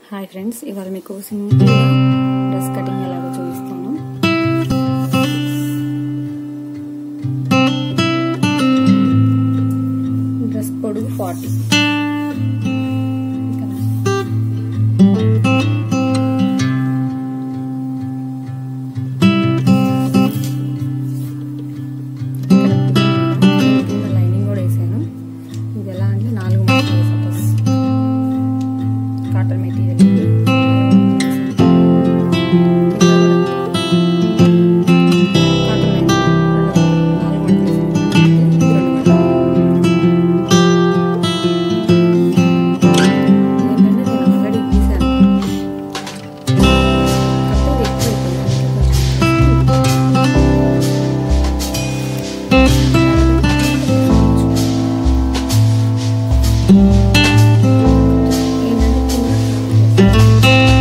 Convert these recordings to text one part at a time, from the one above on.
hi friends ఇవాళ మీకు సింపుల్గా డ్రెస్ కటింగ్ ఎలాగో చూపిస్తాను డ్రెస్ పొడుగు ఫార్టీ లైనింగ్ కూడా వేసాను ఇది ఎలా అంటే నాలుగు ముక్కలు సపోజ్ కాటన్ మెటీరియల్ ఇది కాటన్ లైనింగ్ నాలుగు ముక్కలు వేసాను ఇది రెండు ముక్కలు ఏంటంటే నేను ఆల్రెడీ గీసాను కాకపోతే ఇది ఎక్కువ అయిపోయింది ఏంటంటే కింద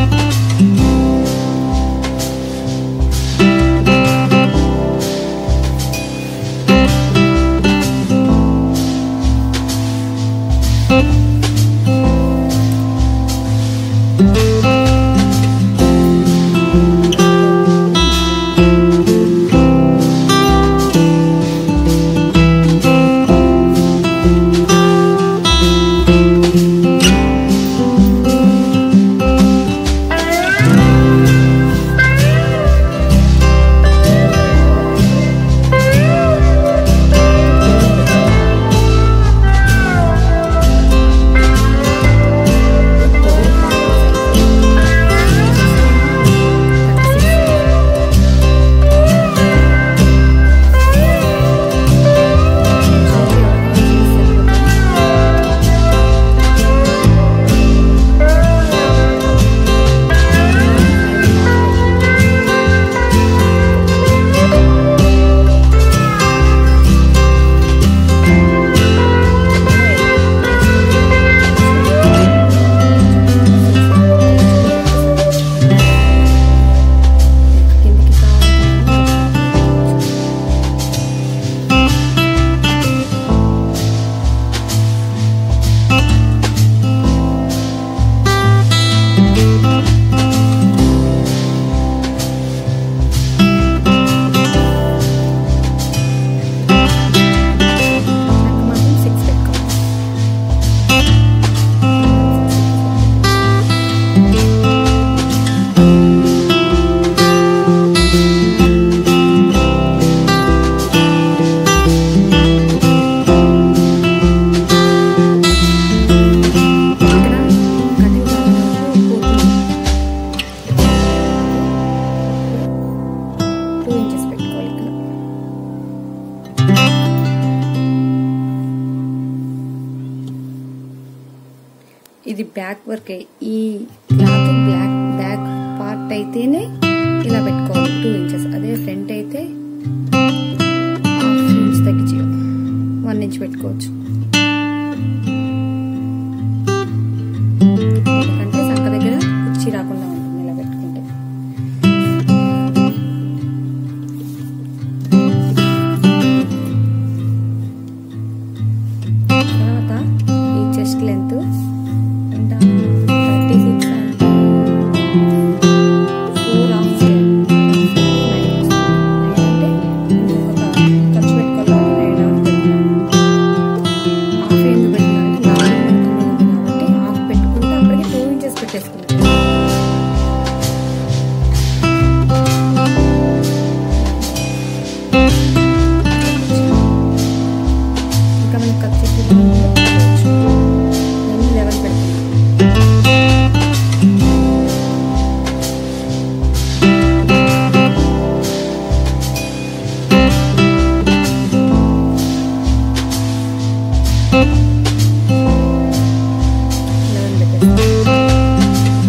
కిందికి కావాలనుకున్నాను నాకు మాత్రం సిక్స్ పెట్టుకోవాలి ఇక్కడ కటింగ్ టూ ఇంచెస్ పెట్టుకోవాలి ఇక్కడ ఇది బ్యాక్ వర్క్ ఈ క్లాత్ బ్లాక్ బ్యాక్ పార్ట్ అయితేనే ఇలా పెట్టుకోవాలి టూ ఇంచెస్ అదే ఫ్రంట్ అయితే హాఫ్ ఇంచ్ తగ్గించి వన్ ఇంచ్ పెట్టుకోవచ్చు ఎందుకంటే సంక దగ్గర కుర్చీ రాకుండా ఉంటుంది ఇలా పెట్టుకుంటే తర్వాత ఈ చెస్ట్ లెంత్ ఎంత థర్టీ సిక్స్ ఫోర్ హాఫ్ అంటే ఇంకొక ఖర్చు పెట్టుకోవాలి నైన్ హాఫ్ హాఫ్ ఎందుకు పెట్టినా అంటే నాలుగు ఉంది కాబట్టి హాఫ్ పెట్టుకుంటే అప్పటికి టూ ఇంచెస్ పెట్టేసుకున్నాను ఇంకా మనకి ఖర్చు పెట్టుకోవచ్చు నేను లెవెల్ పెడుతున్నాను లెవెల్ పెట్టేస్తాను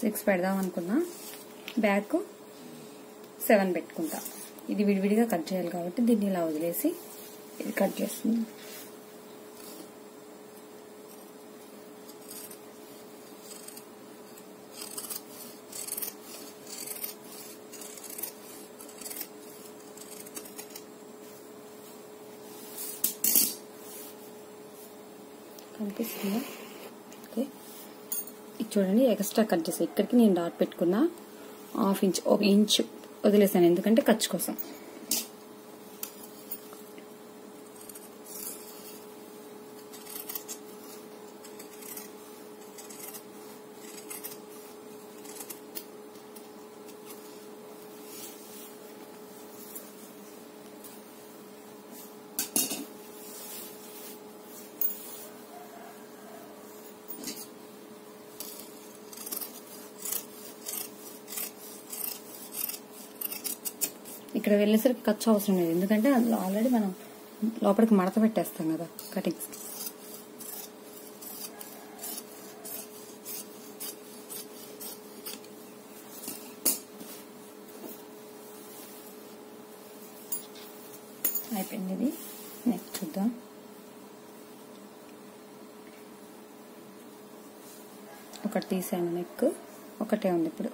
సిక్స్ పెడదాం అనుకున్నా బ్యాక్ సెవెన్ పెట్టుకుంటా ఇది విడివిడిగా కట్ చేయాలి కాబట్టి దీన్ని ఇలా వదిలేసి ఇది కట్ చేస్తుంది కనిపిస్తుందా ఓకే ఇది చూడండి ఎక్స్ట్రా కట్ చేసా ఇక్కడికి నేను డాట్ పెట్టుకున్నా హాఫ్ ఇంచ్ ఒక ఇంచ్ వదిలేసాను ఎందుకంటే ఖర్చు కోసం ఇక్కడ వెళ్ళేసరికి ఖర్చు అవసరం లేదు ఎందుకంటే అందులో ఆల్రెడీ మనం లోపలికి మడత పెట్టేస్తాం కదా కటింగ్స్ అయిపోయింది ఇది నెక్స్ట్ చూద్దాం ఒకటి తీసాను నెక్ ఒకటే ఉంది ఇప్పుడు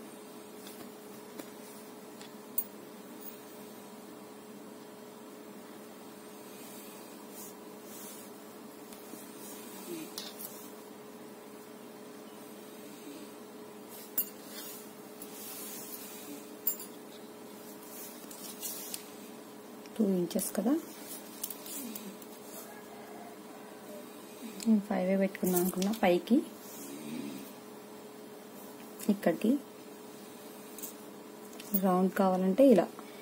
టూ ఇంచెస్ కదా నేను ఫైవ్ పెట్టుకుందాం అనుకున్నా పైకి ఇక్కడికి రౌండ్ కావాలంటే ఇలా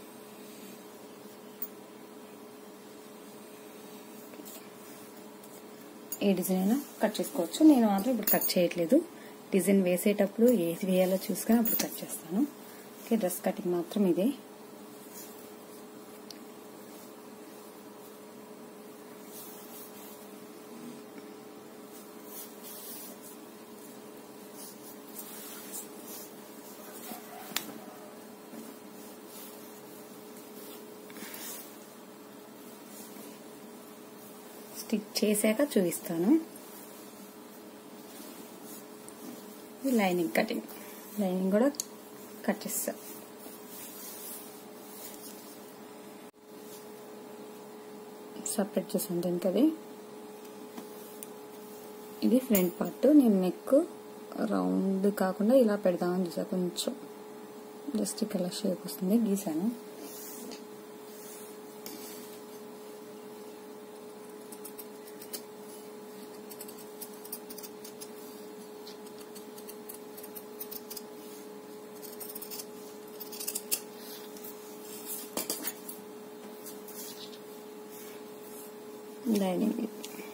ఏ డిజైన్ అయినా కట్ చేసుకోవచ్చు నేను మాత్రం ఇప్పుడు కట్ చేయట్లేదు డిజైన్ వేసేటప్పుడు ఏది వేయాలో చూసుకొని అప్పుడు కట్ చేస్తాను ఓకే డ్రెస్ కటింగ్ మాత్రం ఇదే స్టిచ్ చేశాక చూపిస్తాను ఇది లైనింగ్ కటింగ్ లైనింగ్ కూడా కట్ చేస్తా సపరేట్ చేసాను దీనికి అది ఇది ఫ్రంట్ పార్ట్ నేను నెక్ రౌండ్ కాకుండా ఇలా పెడదామని చూసా కొంచెం జస్ట్ ఇక్కడ షేప్ వస్తుంది గీసాను లైనింగ్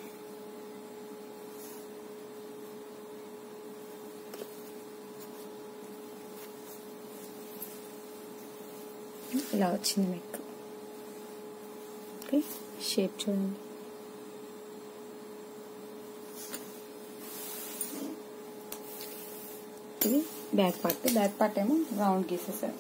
ఇలా వచ్చింది నెక్ ఓకే షేప్ చూడండి ఇది బ్యాక్ పార్ట్ బ్యాక్ పార్ట్ ఏమో రౌండ్ గీసేసాను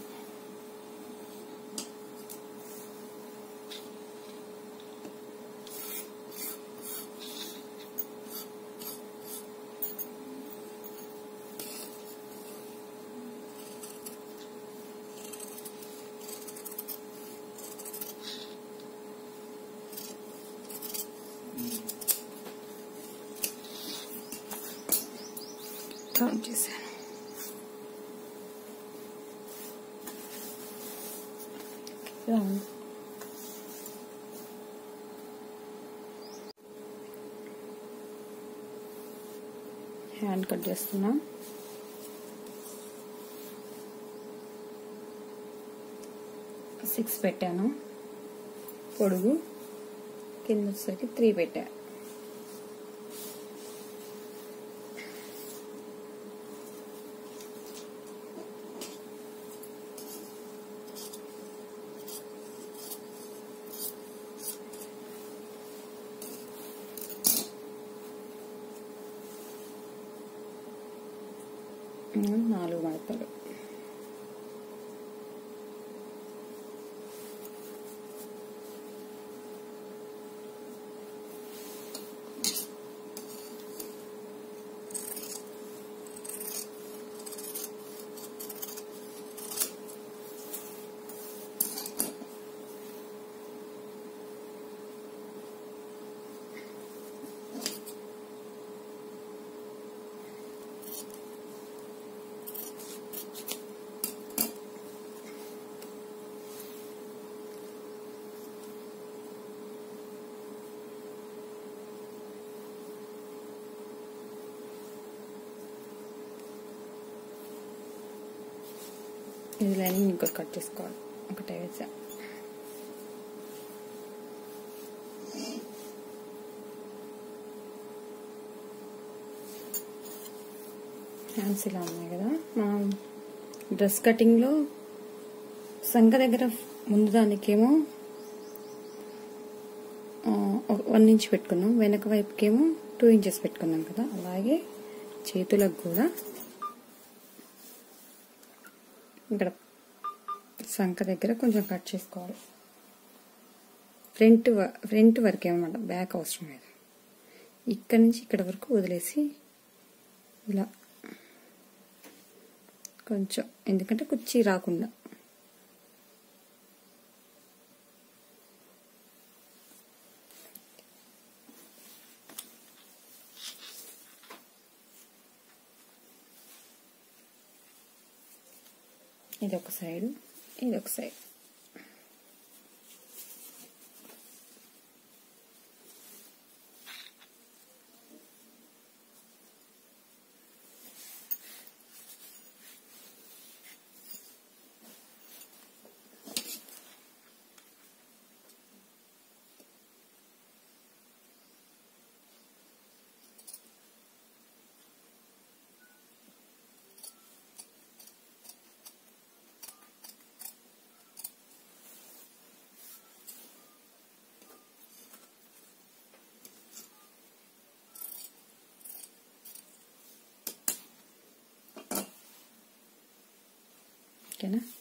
రౌండ్ చేశాను రౌండ్ హ్యాండ్ కట్ చేస్తున్నా సిక్స్ పెట్టాను పొడుగు కింద వచ్చేసరికి త్రీ పెట్టా నాలుగు మడతలు ఇది లైనింగ్ ఇంకోటి కట్ చేసుకోవాలి ఒకటే వేసా హ్యాండ్స్ ఇలా ఉన్నాయి కదా మనం డ్రెస్ కటింగ్లో సంఖ దగ్గర ముందు దానికేమో వన్ ఇంచ్ పెట్టుకున్నాం వెనక వైపుకేమో టూ ఇంచెస్ పెట్టుకున్నాం కదా అలాగే చేతులకు కూడా ఇక్కడ సంఖ దగ్గర కొంచెం కట్ చేసుకోవాలి ఫ్రంట్ ఫ్రంట్ వరకు ఏమన్నమాట బ్యాక్ అవసరం లేదు ఇక్కడ నుంచి ఇక్కడ వరకు వదిలేసి ఇలా కొంచెం ఎందుకంటే కుర్చీ రాకుండా ఇది ఒక సైడ్ ఇది ఒక సైడ్ ఓకేనా